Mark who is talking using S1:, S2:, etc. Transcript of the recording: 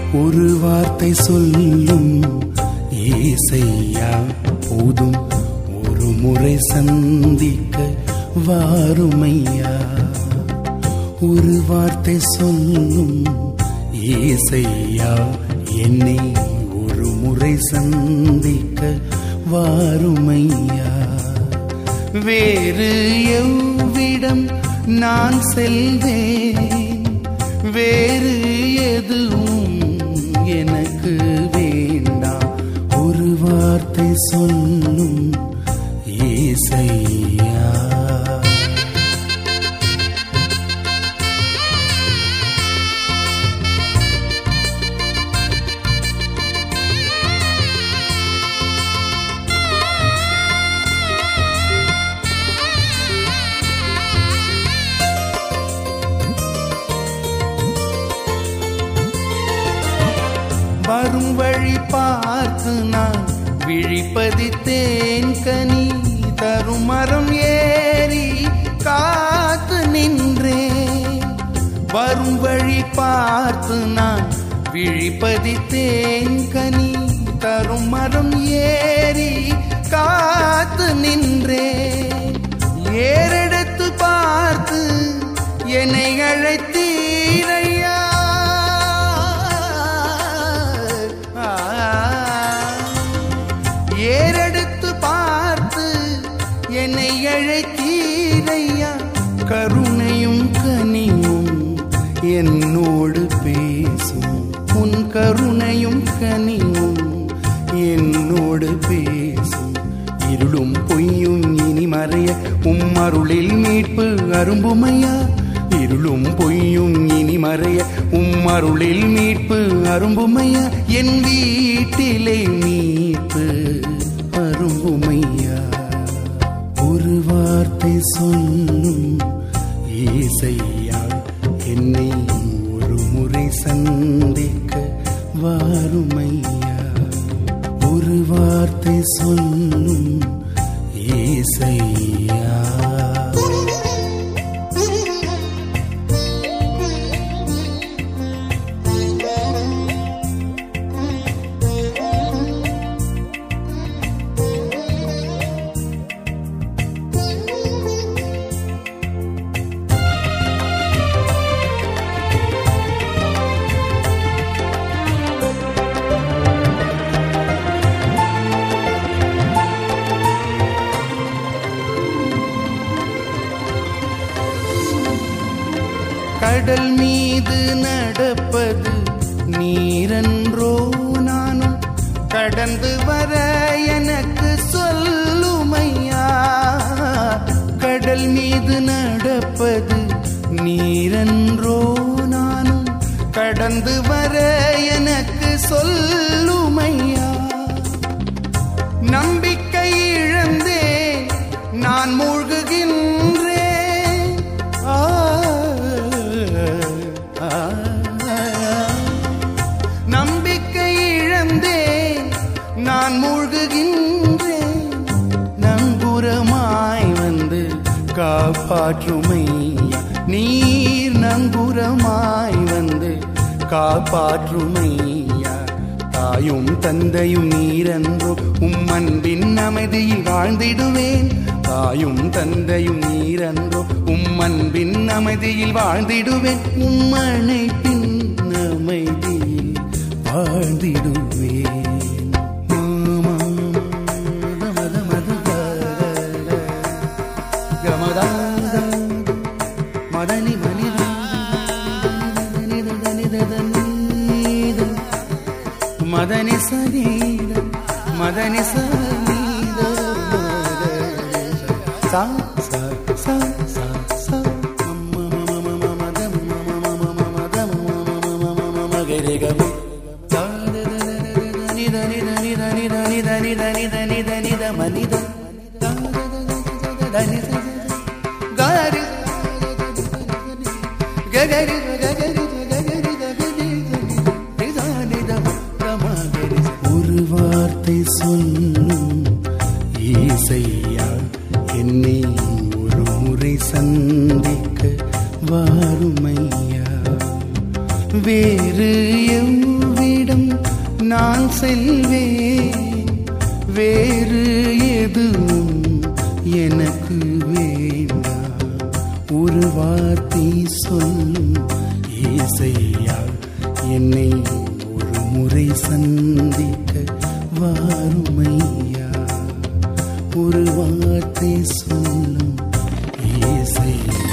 S1: ஒரு வார்த்தை சொல்லும் ஏசையா போதும் ஒரு முறை சந்திக்க வாருமையா ஒரு வார்த்தை சொல்லும் ஏசையா என்னை ஒரு முறை சந்திக்க வாருமையா வேறு எவ்விடம் நான் செல்வேன் வேறு எதுவும் எனக்கு வேண்டாம் ஒரு வார்த்தை சொல்லும் ஏசையா வரும் வழி பார்த்து நான் விழிப்பதித்தேன் கனி தரும் மரம் ஏறி காத்து நின்றேன் வரும் வழி பார்த்து நான் விழிப்பதித்தேன் கனி தரும் மரம் ஏறி காத்து நின்றேன் ஏறெடுத்து பார்த்து என்னை அழைத்தீரையா ஏறெடுத்து பார்த்து என்னை அழைத்தீரையா கருணையும் கனியும் என்னோடு பேசும் உன் கருணையும் கனியும் என்னோடு பேசும் இருளும் பொய்யும் இனி மறைய உம் அருளில் மீட்பு அரும்புமையா இருளும் பொய்யும் இனி மறைய உம் அருளில் மீட்பு அரும்புமையா என் வீட்டிலே மீட்பு அரும்புமையா ஒரு வார்த்தை சொல்லும் ஏசையா என்னை ஒரு முறை சந்திக்க வாருமையா ஒரு வார்த்தை சொல்லும் ஏசையா கடல் மீது நடப்பது நீரன்றோ நானும் கடந்து வர எனக்கு சொல்லுமையா கடல் மீது நடப்பது நீரன்றோ நானும் கடந்து வர எனக்கு சொல்லுமையா நம்பிக்கை இழந்தே நான் மூழ்குகின்றேன் ஆ, ஆ, நம்பிக்கை இழந்தேன் நான் மூழ்குகின்றேன் நங்குரமாய் வந்து காப்பாற்றுமையா நீர் நங்குரமாய் வந்து காப்பாற்றுமையா தாயும் தந்தையும் நீரன்றோ உம் அன்பின் அமைதியில் வாழ்ந்திடுவேன் தாயும் தந்தையும் நீரன்றோ உம் அன்பின் அமைதியில் வாழ்ந்திடுவேன் உம் அணைப்பின் அமைதியில் வாழ்ந்திடுவேன் மாமா, மத, மத, மத, கமதாத, மதனி மனித மதனி சனீத மதனி சனீத சா சா சா சா சா மம மம மம மத மம மம மம மத மம மம மம மம கரி கம சா த த த த த நி த நி த நி த நி த நி த நி த நி த நி த நி த மனி த சா த த த த த நி த காரி ககரி ககரி ககரி ககரி ஒரு வார்த்தை சொல்லும் ஏசையா என்னை ஒரு முறை சந்திக்க வாருமையா வேறு எவ்வி உன்னிடம் நான் செல்வேன் வேறு எதுவும் எனக்கு வேண்டாம் ஒரு வார்த்தை சொல்லும் ஏசையா என்னை ஒரு முறை சந்திக்க வாருமையா ஒரு வார்த்தை சொல்லும் ஏசையா